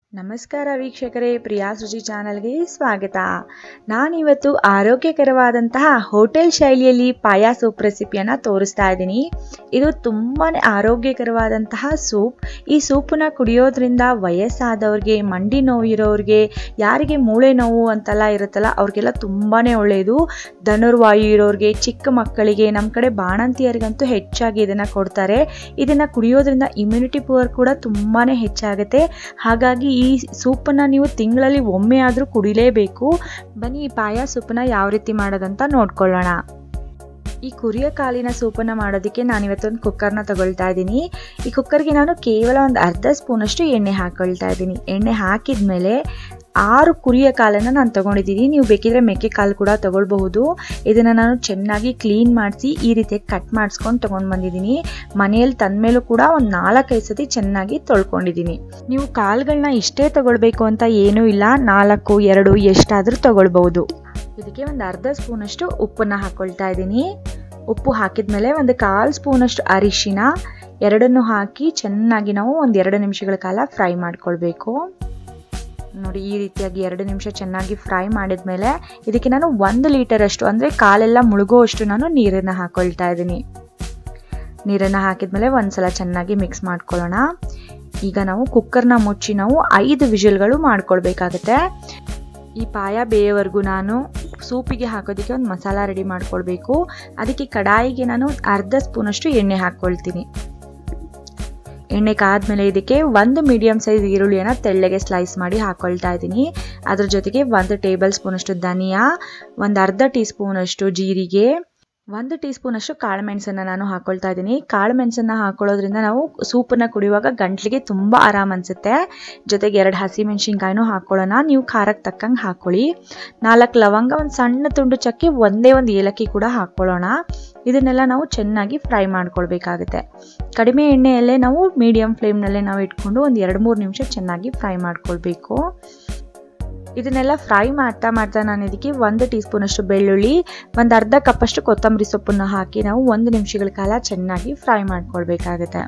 ನಮಸ್ಕಾರ ವೀಕ್ಷಕರೇ ಪ್ರಿಯಾ ಸೃಜಿ ಚಾನಲ್ಗೆ ಸ್ವಾಗತ ನಾನಿವತ್ತು ಆರೋಗ್ಯಕರವಾದಂತಹ ಹೋಟೆಲ್ ಶೈಲಿಯಲ್ಲಿ ಪಾಯ ಸೂಪ್ ರೆಸಿಪಿಯನ್ನು ತೋರಿಸ್ತಾ ಇದ್ದೀನಿ ಇದು ತುಂಬಾ ಆರೋಗ್ಯಕರವಾದಂತಹ ಸೂಪ್ ಈ ಸೂಪನ್ನ ಕುಡಿಯೋದ್ರಿಂದ ವಯಸ್ಸಾದವ್ರಿಗೆ ಮಂಡಿ ನೋವು ಇರೋರಿಗೆ ಯಾರಿಗೆ ಮೂಳೆ ನೋವು ಅಂತೆಲ್ಲ ಇರುತ್ತಲ್ಲ ಅವ್ರಿಗೆಲ್ಲ ತುಂಬಾ ಒಳ್ಳೆಯದು ಧನುರ್ವಾಯು ಇರೋರಿಗೆ ಚಿಕ್ಕ ಮಕ್ಕಳಿಗೆ ನಮ್ಮ ಕಡೆ ಬಾಣಂತಿಯರಿಗಂತೂ ಹೆಚ್ಚಾಗಿ ಇದನ್ನು ಕೊಡ್ತಾರೆ ಇದನ್ನು ಕುಡಿಯೋದ್ರಿಂದ ಇಮ್ಯುನಿಟಿ ಪವರ್ ಕೂಡ ತುಂಬಾ ಹೆಚ್ಚಾಗುತ್ತೆ ಹಾಗಾಗಿ ಈ ಸೂಪನ್ನು ನೀವು ತಿಂಗಳಲ್ಲಿ ಒಮ್ಮೆ ಆದರೂ ಕುಡಿಲೇಬೇಕು ಬನ್ನಿ ಈ ಪಾಯ ಸೂಪನ್ನ ಯಾವ ರೀತಿ ಮಾಡೋದಂತ ನೋಡ್ಕೊಳ್ಳೋಣ ಈ ಕುರಿಯ ಕಾಲಿನ ಸೂಪನ್ನು ಮಾಡೋದಕ್ಕೆ ನಾನಿವತ್ತೊಂದು ಕುಕ್ಕರ್ನ ತಗೊಳ್ತಾ ಇದ್ದೀನಿ ಈ ಕುಕ್ಕರ್ಗೆ ನಾನು ಕೇವಲ ಒಂದು ಅರ್ಧ ಸ್ಪೂನಷ್ಟು ಎಣ್ಣೆ ಹಾಕೊಳ್ತಾ ಇದ್ದೀನಿ ಎಣ್ಣೆ ಹಾಕಿದ ಮೇಲೆ ಆರು ಕುರಿಯ ಕಾಲನ್ನು ನಾನು ತೊಗೊಂಡಿದ್ದೀನಿ ನೀವು ಬೇಕಿದ್ರೆ ಮೇಕೆ ಕಾಲು ಕೂಡ ತೊಗೊಳ್ಬಹುದು ಇದನ್ನು ನಾನು ಚೆನ್ನಾಗಿ ಕ್ಲೀನ್ ಮಾಡಿಸಿ ಈ ರೀತಿ ಕಟ್ ಮಾಡಿಸ್ಕೊಂಡು ತೊಗೊಂಡು ಬಂದಿದ್ದೀನಿ ಮನೆಯಲ್ಲಿ ತಂದಮೇಲೂ ಕೂಡ ಒಂದು ನಾಲ್ಕೈದು ಸತಿ ಚೆನ್ನಾಗಿ ತೊಳ್ಕೊಂಡಿದ್ದೀನಿ ನೀವು ಕಾಳುಗಳನ್ನ ಇಷ್ಟೇ ತೊಗೊಳ್ಬೇಕು ಅಂತ ಏನೂ ಇಲ್ಲ ನಾಲ್ಕು ಎರಡು ಎಷ್ಟಾದರೂ ತೊಗೊಳ್ಬಹುದು ಇದಕ್ಕೆ ಒಂದು ಅರ್ಧ ಸ್ಪೂನಷ್ಟು ಉಪ್ಪನ್ನು ಹಾಕ್ಕೊಳ್ತಾ ಇದ್ದೀನಿ ಉಪ್ಪು ಹಾಕಿದ್ಮೇಲೆ ಒಂದು ಕಾಲು ಸ್ಪೂನಷ್ಟು ಅರಿಶಿನ ಎರಡನ್ನು ಹಾಕಿ ಚೆನ್ನಾಗಿ ನಾವು ಒಂದು ಎರಡು ನಿಮಿಷಗಳ ಕಾಲ ಫ್ರೈ ಮಾಡ್ಕೊಳ್ಬೇಕು ನೋಡಿ ಈ ರೀತಿಯಾಗಿ ಎರಡು ನಿಮಿಷ ಚೆನ್ನಾಗಿ ಫ್ರೈ ಮಾಡಿದ್ಮೇಲೆ ಇದಕ್ಕೆ ನಾನು ಒಂದು ಲೀಟರ್ ಅಷ್ಟು ಅಂದರೆ ಕಾಲೆಲ್ಲ ಮುಳುಗುವಷ್ಟು ನಾನು ನೀರನ್ನು ಹಾಕೊಳ್ತಾ ಇದ್ದೀನಿ ನೀರನ್ನು ಹಾಕಿದ್ಮೇಲೆ ಒಂದ್ಸಲ ಚೆನ್ನಾಗಿ ಮಿಕ್ಸ್ ಮಾಡ್ಕೊಳ್ಳೋಣ ಈಗ ನಾವು ಕುಕ್ಕರ್ನ ಮುಚ್ಚಿ ನಾವು ಐದು ವಿಷಲ್ಗಳು ಮಾಡ್ಕೊಳ್ಬೇಕಾಗತ್ತೆ ಈ ಪಾಯ ಬೇಯವರೆಗೂ ನಾನು ಸೂಪಿಗೆ ಹಾಕೋದಕ್ಕೆ ಒಂದು ಮಸಾಲ ರೆಡಿ ಮಾಡ್ಕೊಳ್ಬೇಕು ಅದಕ್ಕೆ ಕಡಾಯಿಗೆ ನಾನು ಅರ್ಧ ಸ್ಪೂನಷ್ಟು ಎಣ್ಣೆ ಹಾಕ್ಕೊಳ್ತೀನಿ ಎಣ್ಣೆ ಕಾದ್ಮೇಲೆ ಇದಕ್ಕೆ ಒಂದು ಮೀಡಿಯಮ್ ಸೈಜ್ ಈರುಳ್ಳಿಯನ್ನು ತೆಳ್ಳಗೆ ಸ್ಲೈಸ್ ಮಾಡಿ ಹಾಕೊಳ್ತಾ ಇದ್ದೀನಿ ಅದ್ರ ಜೊತೆಗೆ ಒಂದು ಟೇಬಲ್ ಸ್ಪೂನಷ್ಟು ಧನಿಯಾ ಒಂದು ಅರ್ಧ ಟೀ ಸ್ಪೂನಷ್ಟು ಜೀರಿಗೆ ಒಂದು ಟೀ ಸ್ಪೂನಷ್ಟು ಕಾಳು ಮೆಣಸನ್ನು ನಾನು ಹಾಕೊಳ್ತಾ ಇದ್ದೀನಿ ಕಾಳು ಮೆಣಸನ್ನು ಹಾಕೊಳ್ಳೋದ್ರಿಂದ ನಾವು ಸೂಪನ್ನು ಕುಡಿಯುವಾಗ ಗಂಟ್ಲಿಗೆ ತುಂಬ ಆರಾಮ್ ಅನಿಸುತ್ತೆ ಜೊತೆಗೆ ಎರಡು ಹಸಿ ಮೆಣಸಿನ್ಕಾಯಿನೂ ಹಾಕ್ಕೊಳ್ಳೋಣ ನೀವು ಖಾರಕ್ಕೆ ತಕ್ಕಂಗೆ ಹಾಕ್ಕೊಳ್ಳಿ ನಾಲ್ಕು ಲವಂಗ ಒಂದು ಸಣ್ಣ ತುಂಡು ಚಕ್ಕೆ ಒಂದೇ ಒಂದು ಏಲಕ್ಕಿ ಕೂಡ ಹಾಕ್ಕೊಳ್ಳೋಣ ಇದನ್ನೆಲ್ಲ ನಾವು ಚೆನ್ನಾಗಿ ಫ್ರೈ ಮಾಡ್ಕೊಳ್ಬೇಕಾಗುತ್ತೆ ಕಡಿಮೆ ಎಣ್ಣೆಯಲ್ಲೇ ನಾವು ಮೀಡಿಯಮ್ ಫ್ಲೇಮ್ನಲ್ಲೇ ನಾವು ಇಟ್ಕೊಂಡು ಒಂದು ಎರಡು ಮೂರು ನಿಮಿಷ ಚೆನ್ನಾಗಿ ಫ್ರೈ ಮಾಡ್ಕೊಳ್ಬೇಕು ಇದನ್ನೆಲ್ಲ ಫ್ರೈ ಮಾಡ್ತಾ ಮಾಡ್ತಾ ನಾನು ಇದಕ್ಕೆ ಒಂದು ಟೀ ಸ್ಪೂನಷ್ಟು ಬೆಳ್ಳುಳ್ಳಿ ಒಂದು ಅರ್ಧ ಕಪ್ಪಷ್ಟು ಕೊತ್ತಂಬರಿ ಸೊಪ್ಪನ್ನು ಹಾಕಿ ನಾವು ಒಂದು ನಿಮಿಷಗಳ ಕಾಲ ಚೆನ್ನಾಗಿ ಫ್ರೈ ಮಾಡ್ಕೊಳ್ಬೇಕಾಗುತ್ತೆ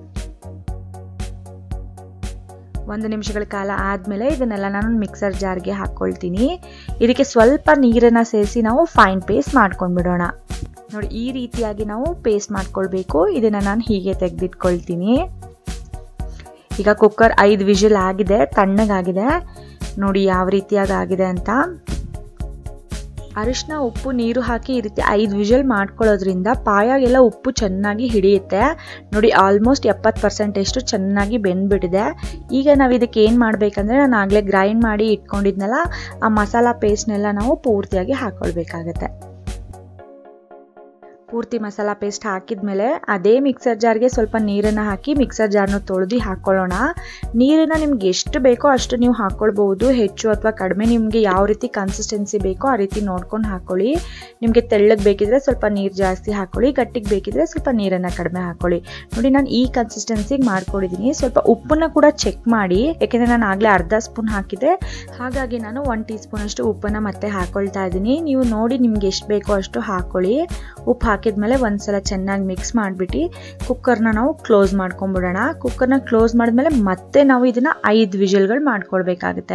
ಒಂದು ನಿಮಿಷಗಳ ಕಾಲ ಆದಮೇಲೆ ಇದನ್ನೆಲ್ಲ ನಾನು ಮಿಕ್ಸರ್ ಜಾರ್ಗೆ ಹಾಕ್ಕೊಳ್ತೀನಿ ಇದಕ್ಕೆ ಸ್ವಲ್ಪ ನೀರನ್ನು ಸೇರಿಸಿ ನಾವು ಫೈನ್ ಪೇಸ್ಟ್ ಮಾಡ್ಕೊಂಡ್ಬಿಡೋಣ ನೋಡಿ ಈ ರೀತಿಯಾಗಿ ನಾವು ಪೇಸ್ಟ್ ಮಾಡ್ಕೊಳ್ಬೇಕು ಇದನ್ನು ನಾನು ಹೀಗೆ ತೆಗೆದಿಟ್ಕೊಳ್ತೀನಿ ಈಗ ಕುಕ್ಕರ್ ಐದು ವಿಷಲ್ ಆಗಿದೆ ತಣ್ಣಗಾಗಿದೆ ನೋಡಿ ಯಾವ ರೀತಿಯಾಗಿ ಆಗಿದೆ ಅಂತ ಅರಿಶಿನ ಉಪ್ಪು ನೀರು ಹಾಕಿ ಈ ರೀತಿ ಐದು ವಿಷಲ್ ಮಾಡ್ಕೊಳ್ಳೋದ್ರಿಂದ ಪಾಯಾಗೆಲ್ಲ ಉಪ್ಪು ಚೆನ್ನಾಗಿ ಹಿಡಿಯುತ್ತೆ ನೋಡಿ ಆಲ್ಮೋಸ್ಟ್ ಎಪ್ಪತ್ತು ಪರ್ಸೆಂಟಷ್ಟು ಚೆನ್ನಾಗಿ ಬೆಂದ್ಬಿಟ್ಟಿದೆ ಈಗ ನಾವು ಇದಕ್ಕೆ ಏನು ಮಾಡಬೇಕಂದ್ರೆ ನಾನು ಆಗಲೇ ಗ್ರೈಂಡ್ ಮಾಡಿ ಇಟ್ಕೊಂಡಿದ್ನಲ್ಲ ಆ ಮಸಾಲ ಪೇಸ್ಟ್ನೆಲ್ಲ ನಾವು ಪೂರ್ತಿಯಾಗಿ ಹಾಕ್ಕೊಳ್ಬೇಕಾಗತ್ತೆ ಪೂರ್ತಿ ಮಸಾಲ ಪೇಸ್ಟ್ ಹಾಕಿದ್ಮೇಲೆ ಅದೇ ಮಿಕ್ಸರ್ ಜಾರ್ಗೆ ಸ್ವಲ್ಪ ನೀರನ್ನು ಹಾಕಿ ಮಿಕ್ಸರ್ ಜಾರ್ನ ತೊಳೆದು ಹಾಕ್ಕೊಳ್ಳೋಣ ನೀರನ್ನು ನಿಮ್ಗೆ ಎಷ್ಟು ಬೇಕೋ ಅಷ್ಟು ನೀವು ಹಾಕ್ಕೊಳ್ಬೋದು ಹೆಚ್ಚು ಅಥವಾ ಕಡಿಮೆ ನಿಮಗೆ ಯಾವ ರೀತಿ ಕನ್ಸಿಸ್ಟೆನ್ಸಿ ಬೇಕೋ ಆ ರೀತಿ ನೋಡ್ಕೊಂಡು ಹಾಕ್ಕೊಳ್ಳಿ ನಿಮಗೆ ತೆಳ್ಳಗೆ ಬೇಕಿದ್ರೆ ಸ್ವಲ್ಪ ನೀರು ಜಾಸ್ತಿ ಹಾಕ್ಕೊಳ್ಳಿ ಗಟ್ಟಿಗೆ ಬೇಕಿದ್ರೆ ಸ್ವಲ್ಪ ನೀರನ್ನು ಕಡಿಮೆ ಹಾಕ್ಕೊಳ್ಳಿ ನೋಡಿ ನಾನು ಈ ಕನ್ಸಿಸ್ಟೆನ್ಸಿಗೆ ಮಾಡ್ಕೊಂಡಿದ್ದೀನಿ ಸ್ವಲ್ಪ ಉಪ್ಪನ್ನು ಕೂಡ ಚೆಕ್ ಮಾಡಿ ಯಾಕೆಂದರೆ ನಾನು ಆಗಲೇ ಅರ್ಧ ಸ್ಪೂನ್ ಹಾಕಿದೆ ಹಾಗಾಗಿ ನಾನು ಒನ್ ಟೀ ಸ್ಪೂನ್ ಅಷ್ಟು ಉಪ್ಪನ್ನು ಮತ್ತೆ ಹಾಕ್ಕೊಳ್ತಾ ಇದ್ದೀನಿ ನೀವು ನೋಡಿ ನಿಮ್ಗೆ ಎಷ್ಟು ಬೇಕೋ ಅಷ್ಟು ಹಾಕ್ಕೊಳ್ಳಿ ಉಪ್ಪು ಹಾಕಿದ್ಮೇಲೆ ಒಂದ್ಸಲ ಚೆನ್ನಾಗಿ ಮಿಕ್ಸ್ ಮಾಡಿಬಿಟ್ಟು ಕುಕ್ಕರ್ನ ನಾವು ಕ್ಲೋಸ್ ಮಾಡ್ಕೊಂಡ್ಬಿಡೋಣ ಕುಕ್ಕರ್ನ ಕ್ಲೋಸ್ ಮಾಡಿದ್ಮೇಲೆ ಮತ್ತೆ ನಾವು ಇದನ್ನ ಐದು ವಿಷಲ್ಗಳು ಮಾಡ್ಕೊಳ್ಬೇಕಾಗುತ್ತೆ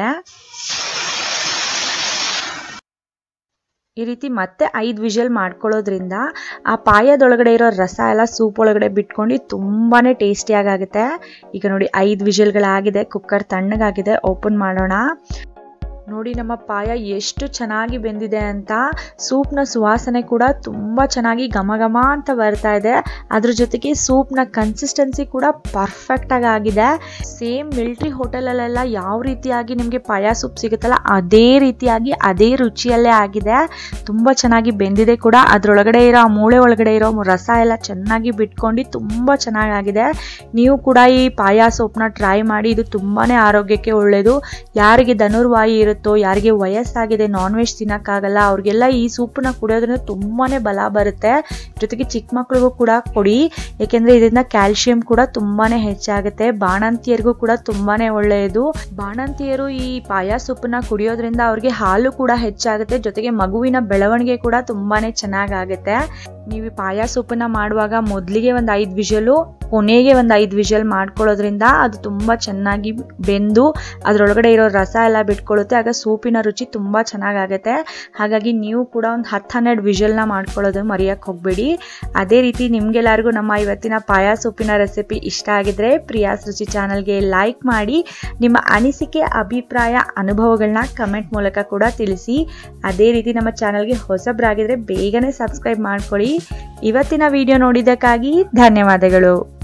ಈ ರೀತಿ ಮತ್ತೆ ಐದು ವಿಷಲ್ ಮಾಡ್ಕೊಳ್ಳೋದ್ರಿಂದ ಆ ಪಾಯದೊಳಗಡೆ ಇರೋ ರಸ ಎಲ್ಲ ಸೂಪ್ ಒಳಗಡೆ ಬಿಟ್ಕೊಂಡು ತುಂಬಾ ಟೇಸ್ಟಿಯಾಗುತ್ತೆ ಈಗ ನೋಡಿ ಐದು ವಿಷಲ್ಗಳಾಗಿದೆ ಕುಕ್ಕರ್ ತಣ್ಣಗಾಗಿದೆ ಓಪನ್ ಮಾಡೋಣ ನೋಡಿ ನಮ್ಮ ಪಾಯ ಎಷ್ಟು ಚೆನ್ನಾಗಿ ಬೆಂದಿದೆ ಅಂತ ಸೂಪ್ನ ಸುವಾಸನೆ ಕೂಡ ತುಂಬ ಚೆನ್ನಾಗಿ ಘಮ ಘಮ ಅಂತ ಬರ್ತಾ ಇದೆ ಅದ್ರ ಜೊತೆಗೆ ಸೂಪ್ನ ಕನ್ಸಿಸ್ಟೆನ್ಸಿ ಕೂಡ ಪರ್ಫೆಕ್ಟಾಗಿ ಆಗಿದೆ ಸೇಮ್ ಮಿಲ್ಟ್ರಿ ಹೋಟೆಲಲ್ಲೆಲ್ಲ ಯಾವ ರೀತಿಯಾಗಿ ನಿಮಗೆ ಪಾಯ ಸೂಪ್ ಸಿಗುತ್ತಲ್ಲ ಅದೇ ರೀತಿಯಾಗಿ ಅದೇ ರುಚಿಯಲ್ಲೇ ಆಗಿದೆ ತುಂಬ ಚೆನ್ನಾಗಿ ಬೆಂದಿದೆ ಕೂಡ ಅದರೊಳಗಡೆ ಇರೋ ಆ ಮೂಳೆ ಒಳಗಡೆ ಇರೋ ರಸ ಎಲ್ಲ ಚೆನ್ನಾಗಿ ಬಿಟ್ಕೊಂಡು ತುಂಬ ಚೆನ್ನಾಗಾಗಿದೆ ನೀವು ಕೂಡ ಈ ಪಾಯ ಸೂಪ್ನ ಟ್ರೈ ಮಾಡಿ ಇದು ತುಂಬಾ ಆರೋಗ್ಯಕ್ಕೆ ಒಳ್ಳೆಯದು ಯಾರಿಗೆ ಧನುರ್ವಾಯಿ ಇರುತ್ತೆ ಯಾರಿಗೆ ವಯಸ್ಸಾಗಿದೆ ನಾನ್ ವೆಜ್ ತಿನ್ನೋಕ್ಕಾಗಲ್ಲ ಅವ್ರಿಗೆಲ್ಲ ಈ ಸೂಪನ್ನ ಕುಡಿಯೋದ್ರಿಂದ ತುಂಬಾ ಬಲ ಬರುತ್ತೆ ಜೊತೆಗೆ ಚಿಕ್ಕ ಮಕ್ಳಿಗೂ ಕೂಡ ಕೊಡಿ ಯಾಕೆಂದ್ರೆ ಇದರಿಂದ ಕ್ಯಾಲ್ಸಿಯಂ ಕೂಡ ತುಂಬಾನೇ ಹೆಚ್ಚಾಗುತ್ತೆ ಬಾಣಂತಿಯರಿಗೂ ಕೂಡ ತುಂಬಾನೇ ಒಳ್ಳೆಯದು ಬಾಣಂತಿಯರು ಈ ಪಾಯ ಸೂಪನ್ನ ಕುಡಿಯೋದ್ರಿಂದ ಅವ್ರಿಗೆ ಹಾಲು ಕೂಡ ಹೆಚ್ಚಾಗುತ್ತೆ ಜೊತೆಗೆ ಮಗುವಿನ ಬೆಳವಣಿಗೆ ಕೂಡ ತುಂಬಾನೇ ಚೆನ್ನಾಗಾಗುತ್ತೆ ನೀವು ಈ ಪಾಯಸ ಉಪ್ಪನ್ನ ಮಾಡುವಾಗ ಮೊದಲಿಗೆ ಒಂದು ಐದು ವಿಷಲು ಕೊನೆಗೆ ಒಂದು ಐದು ವಿಷಲ್ ಮಾಡ್ಕೊಳ್ಳೋದ್ರಿಂದ ಅದು ತುಂಬ ಚೆನ್ನಾಗಿ ಬೆಂದು ಅದರೊಳಗಡೆ ಇರೋ ರಸ ಎಲ್ಲ ಬಿಟ್ಕೊಳ್ಳುತ್ತೆ ಆಗ ಸೂಪಿನ ರುಚಿ ತುಂಬ ಚೆನ್ನಾಗಾಗುತ್ತೆ ಹಾಗಾಗಿ ನೀವು ಕೂಡ ಒಂದು ಹತ್ತು ಹನ್ನೆರಡು ವಿಷಲ್ನ ಮಾಡ್ಕೊಳ್ಳೋದು ಮರೆಯೋಕ್ಕೆ ಹೋಗಬೇಡಿ ಅದೇ ರೀತಿ ನಿಮಗೆಲ್ಲರಿಗೂ ನಮ್ಮ ಇವತ್ತಿನ ಪಾಯಸ ಉಪ್ಪಿನ ರೆಸಿಪಿ ಇಷ್ಟ ಆಗಿದ್ರೆ ಪ್ರಿಯಾಸ್ ರುಚಿ ಚಾನಲ್ಗೆ ಲೈಕ್ ಮಾಡಿ ನಿಮ್ಮ ಅನಿಸಿಕೆ ಅಭಿಪ್ರಾಯ ಅನುಭವಗಳನ್ನ ಕಮೆಂಟ್ ಮೂಲಕ ಕೂಡ ತಿಳಿಸಿ ಅದೇ ರೀತಿ ನಮ್ಮ ಚಾನಲ್ಗೆ ಹೊಸಬ್ರಾಗಿದ್ರೆ ಬೇಗನೆ ಸಬ್ಸ್ಕ್ರೈಬ್ ಮಾಡ್ಕೊಳ್ಳಿ ಇವತ್ತಿನ ವಿಡಿಯೋ ನೋಡಿದ್ದಕ್ಕಾಗಿ ಧನ್ಯವಾದಗಳು